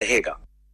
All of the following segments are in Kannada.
रहेगा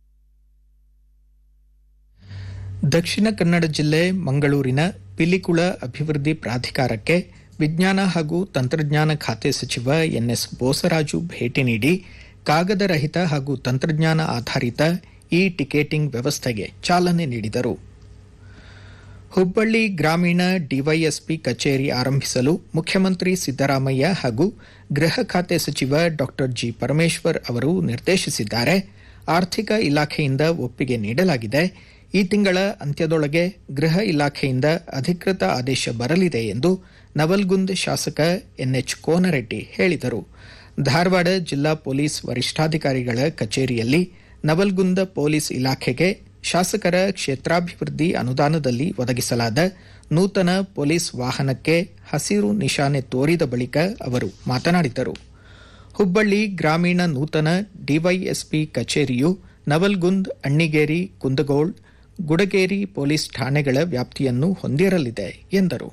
ದಕ್ಷಿಣ ಕನ್ನಡ ಜಿಲ್ಲೆ ಮಂಗಳೂರಿನ ಪಿಲಿಕುಳ ಅಭಿವೃದ್ಧಿ ಪ್ರಾಧಿಕಾರಕ್ಕೆ ವಿಜ್ಞಾನ ಹಾಗೂ ತಂತ್ರಜ್ಞಾನ ಖಾತೆ ಸಚಿವ ಎನ್ಎಸ್ ಬೋಸರಾಜು ಭೇಟಿ ನೀಡಿ ಕಾಗದ ರಹಿತ ಹಾಗೂ ತಂತ್ರಜ್ಞಾನ ಆಧಾರಿತ ಇ ಟಿಕೆಟಿಂಗ್ ವ್ಯವಸ್ಥೆಗೆ ಚಾಲನೆ ನೀಡಿದರು ಹುಬ್ಬಳ್ಳಿ ಗ್ರಾಮೀಣ ಡಿವೈಎಸ್ಪಿ ಕಚೇರಿ ಆರಂಭಿಸಲು ಮುಖ್ಯಮಂತ್ರಿ ಸಿದ್ದರಾಮಯ್ಯ ಹಾಗೂ ಗೃಹ ಖಾತೆ ಸಚಿವ ಡಾ ಜಿ ಪರಮೇಶ್ವರ್ ಅವರು ನಿರ್ದೇಶಿಸಿದ್ದಾರೆ ಆರ್ಥಿಕ ಇಲಾಖೆಯಿಂದ ಒಪ್ಪಿಗೆ ನೀಡಲಾಗಿದೆ ಈ ತಿಂಗಳ ಅಂತ್ಯದೊಳಗೆ ಗೃಹ ಇಲಾಖೆಯಿಂದ ಅಧಿಕೃತ ಆದೇಶ ಬರಲಿದೆ ಎಂದು ನವಲ್ಗುಂದ್ ಶಾಸಕ ಎನ್ಎಚ್ ಕೋನರೆಡ್ಡಿ ಹೇಳಿದರು ಧಾರವಾಡ ಜಿಲ್ಲಾ ಪೊಲೀಸ್ ವರಿಷ್ಠಾಧಿಕಾರಿಗಳ ಕಚೇರಿಯಲ್ಲಿ ನವಲ್ಗುಂದ ಪೊಲೀಸ್ ಇಲಾಖೆಗೆ ಶಾಸಕರ ಕ್ಷೇತ್ರಾಭಿವೃದ್ಧಿ ಅನುದಾನದಲ್ಲಿ ಒದಗಿಸಲಾದ ನೂತನ ಪೊಲೀಸ್ ವಾಹನಕ್ಕೆ ಹಸಿರು ನಿಶಾನೆ ತೋರಿದ ಬಳಿಕ ಅವರು ಮಾತನಾಡಿದರು ಹುಬ್ಬಳ್ಳಿ ಗ್ರಾಮೀಣ ನೂತನ ಡಿವೈಎಸ್ಪಿ ಕಚೇರಿಯು ನವಲ್ಗುಂದ್ ಅಣ್ಣಿಗೇರಿ ಕುಂದಗೋಳ್ ಗುಡಗೇರಿ ಪೊಲೀಸ್ ಠಾಣೆಗಳ ವ್ಯಾಪ್ತಿಯನ್ನು ಹೊಂದಿರಲಿದೆ ಎಂದರು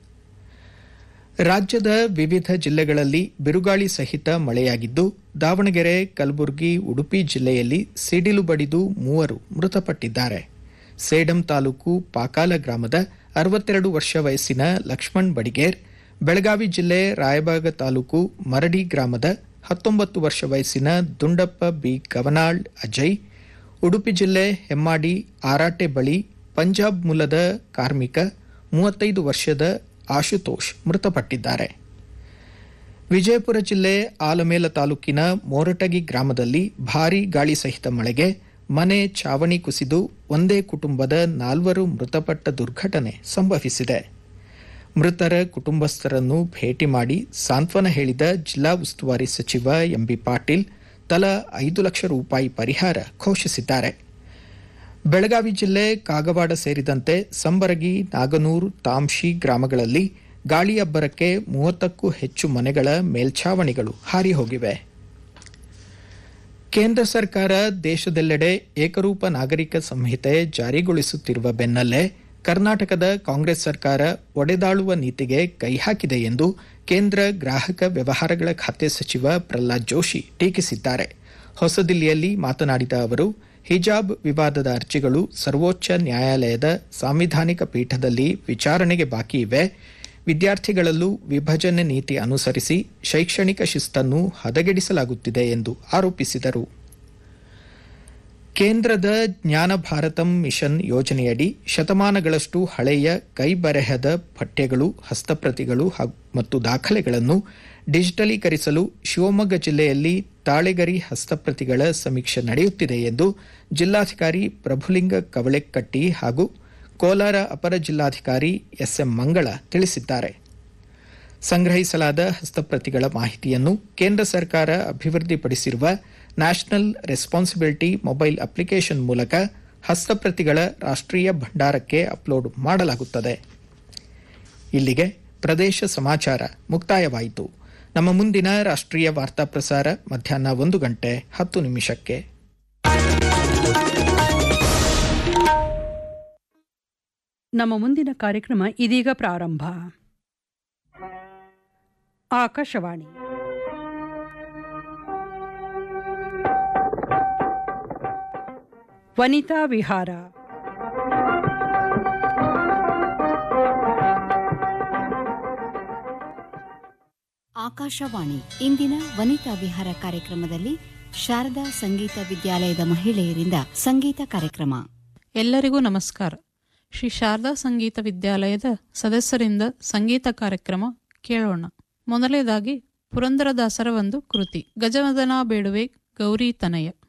ರಾಜ್ಯದ ವಿವಿಧ ಜಿಲ್ಲೆಗಳಲ್ಲಿ ಬಿರುಗಾಳಿ ಸಹಿತ ಮಳೆಯಾಗಿದ್ದು ದಾವಣಗೆರೆ ಕಲಬುರಗಿ ಉಡುಪಿ ಜಿಲ್ಲೆಯಲ್ಲಿ ಸಿಡಿಲು ಬಡಿದು ಮೂವರು ಮೃತಪಟ್ಟಿದ್ದಾರೆ ಸೇಡಂ ತಾಲೂಕು ಪಾಕಾಲ ಗ್ರಾಮದ ಅರವತ್ತೆರಡು ವರ್ಷ ವಯಸ್ಸಿನ ಲಕ್ಷ್ಮಣ್ ಬಡಿಗೇರ್ ಬೆಳಗಾವಿ ಜಿಲ್ಲೆ ರಾಯಬಾಗ ತಾಲೂಕು ಮರಡಿ ಗ್ರಾಮದ ಹತ್ತೊಂಬತ್ತು ವರ್ಷ ವಯಸ್ಸಿನ ದುಂಡಪ್ಪ ಬಿ ಗವನಾಳ್ ಅಜಯ್ ಉಡುಪಿ ಜಿಲ್ಲೆ ಹೆಮ್ಮಾಡಿ ಆರಾಟೆ ಬಳಿ ಪಂಜಾಬ್ ಮೂಲದ ಕಾರ್ಮಿಕ ಮೂವತ್ತೈದು ವರ್ಷದ ಆಶುತೋಷ್ ಮೃತಪಟ್ಟಿದ್ದಾರೆ ವಿಜಯಪುರ ಜಿಲ್ಲೆ ಆಲಮೇಲ ತಾಲೂಕಿನ ಮೋರಟಗಿ ಗ್ರಾಮದಲ್ಲಿ ಭಾರೀ ಗಾಳಿ ಸಹಿತ ಮಳೆಗೆ ಮನೆ ಚಾವಣಿ ಕುಸಿದು ಒಂದೇ ಕುಟುಂಬದ ನಾಲ್ವರು ಮೃತಪಟ್ಟ ದುರ್ಘಟನೆ ಸಂಭವಿಸಿದೆ ಮೃತರ ಕುಟುಂಬಸ್ಥರನ್ನು ಭೇಟಿ ಮಾಡಿ ಸಾಂತ್ವನ ಹೇಳಿದ ಜಿಲ್ಲಾ ಉಸ್ತುವಾರಿ ಸಚಿವ ಎಂಬಿ ಪಾಟೀಲ್ ತಲಾ ಐದು ಲಕ್ಷ ರೂಪಾಯಿ ಪರಿಹಾರ ಘೋಷಿಸಿದ್ದಾರೆ ಬೆಳಗಾವಿ ಜಿಲ್ಲೆ ಕಾಗವಾಡ ಸೇರಿದಂತೆ ಸಂಬರಗಿ ನಾಗನೂರು ತಾಂಶಿ ಗ್ರಾಮಗಳಲ್ಲಿ ಗಾಳಿ ಅಬ್ಬರಕ್ಕೆ ಮೂವತ್ತಕ್ಕೂ ಹೆಚ್ಚು ಮನೆಗಳ ಮೇಲ್ಛಾವಣಿಗಳು ಹಾರಿ ಹೋಗಿವೆ ಕೇಂದ್ರ ಸರ್ಕಾರ ದೇಶದೆಲ್ಲೆಡೆ ಏಕರೂಪ ನಾಗರಿಕ ಸಂಹಿತೆ ಜಾರಿಗೊಳಿಸುತ್ತಿರುವ ಬೆನ್ನಲ್ಲೇ ಕರ್ನಾಟಕದ ಕಾಂಗ್ರೆಸ್ ಸರ್ಕಾರ ಒಡೆದಾಳುವ ನೀತಿಗೆ ಕೈ ಹಾಕಿದೆ ಎಂದು ಕೇಂದ್ರ ಗ್ರಾಹಕ ವ್ಯವಹಾರಗಳ ಖಾತೆ ಸಚಿವ ಪ್ರಹ್ಲಾದ್ ಜೋಶಿ ಟೀಕಿಸಿದ್ದಾರೆ ಹೊಸದಿಲ್ಲಿಯಲ್ಲಿ ಮಾತನಾಡಿದ ಅವರು ಹಿಜಾಬ್ ವಿವಾದದ ಅರ್ಜಿಗಳು ಸರ್ವೋಚ್ಚ ನ್ಯಾಯಾಲಯದ ಸಾಂವಿಧಾನಿಕ ಪೀಠದಲ್ಲಿ ವಿಚಾರಣೆಗೆ ಬಾಕಿ ಇವೆ ವಿದ್ಯಾರ್ಥಿಗಳಲ್ಲೂ ವಿಭಜನೆ ನೀತಿ ಅನುಸರಿಸಿ ಶೈಕ್ಷಣಿಕ ಶಿಸ್ತನ್ನು ಹದಗೆಡಿಸಲಾಗುತ್ತಿದೆ ಎಂದು ಆರೋಪಿಸಿದರು ಕೇಂದ್ರದ ಜ್ಞಾನ ಭಾರತಂ ಮಿಷನ್ ಯೋಜನೆಯಡಿ ಶತಮಾನಗಳಷ್ಟು ಹಳೆಯ ಕೈಬರೆಹದ ಪಠ್ಯಗಳು ಹಸ್ತಪ್ರತಿಗಳು ಮತ್ತು ದಾಖಲೆಗಳನ್ನು ಡಿಜಿಟಲೀಕರಿಸಲು ಶಿವಮೊಗ್ಗ ಜಿಲ್ಲೆಯಲ್ಲಿ ತಾಳೆಗರಿ ಹಸ್ತಪ್ರತಿಗಳ ಸಮೀಕ್ಷೆ ನಡೆಯುತ್ತಿದೆ ಎಂದು ಜಿಲ್ಲಾಧಿಕಾರಿ ಪ್ರಭುಲಿಂಗ ಕವಳೆಕಟ್ಟಿ ಹಾಗೂ ಕೋಲಾರ ಅಪರ ಜಿಲ್ಲಾಧಿಕಾರಿ ಎಸ್ಎಂ ಮಂಗಳ ತಿಳಿಸಿದ್ದಾರೆ ಸಂಗ್ರಹಿಸಲಾದ ಹಸ್ತಪ್ರತಿಗಳ ಮಾಹಿತಿಯನ್ನು ಕೇಂದ್ರ ಸರ್ಕಾರ ಅಭಿವೃದ್ಧಿಪಡಿಸಿರುವ ನ್ಯಾಷನಲ್ ರೆಸ್ಪಾನ್ಸಿಬಿಲಿಟಿ ಮೊಬೈಲ್ ಅಪ್ಲಿಕೇಶನ್ ಮೂಲಕ ಹಸ್ತಪ್ರತಿಗಳ ರಾಷ್ಟ್ರೀಯ ಭಂಡಾರಕ್ಕೆ ಅಪ್ಲೋಡ್ ಮಾಡಲಾಗುತ್ತದೆ ಇಲ್ಲಿಗೆ ಪ್ರದೇಶ ಸಮಾಚಾರ ಮುಕ್ತಾಯವಾಯಿತು ನಮ್ಮ ಮುಂದಿನ ರಾಷ್ಟ್ರೀಯ ವಾರ್ತಾ ಪ್ರಸಾರ ಮಧ್ಯಾಹ್ನ ಒಂದು ಗಂಟೆ ಹತ್ತು ನಿಮಿಷಕ್ಕೆ ನಮ್ಮ ಮುಂದಿನ ಕಾರ್ಯಕ್ರಮ ಇದೀಗ ಪ್ರಾರಂಭ ಆಕಾಶವಾಣಿ ವನಿತಾ ವಿಹಾರ ಆಕಾಶವಾಣಿ ಇಂದಿನ ವನಿತಾ ವಿಹಾರ ಕಾರ್ಯಕ್ರಮದಲ್ಲಿ ಶಾರದಾ ಸಂಗೀತ ವಿದ್ಯಾಲಯದ ಮಹಿಳೆಯರಿಂದ ಸಂಗೀತ ಕಾರ್ಯಕ್ರಮ ಎಲ್ಲರಿಗೂ ನಮಸ್ಕಾರ ಶ್ರೀ ಶಾರದಾ ಸಂಗೀತ ವಿದ್ಯಾಲಯದ ಸದಸ್ಯರಿಂದ ಸಂಗೀತ ಕಾರ್ಯಕ್ರಮ ಕೇಳೋಣ ಮೊದಲನೇದಾಗಿ ಪುರಂದರದಾಸರ ಒಂದು ಕೃತಿ ಗಜವದನ ಬೇಡುವೆ ಗೌರಿ ತನಯ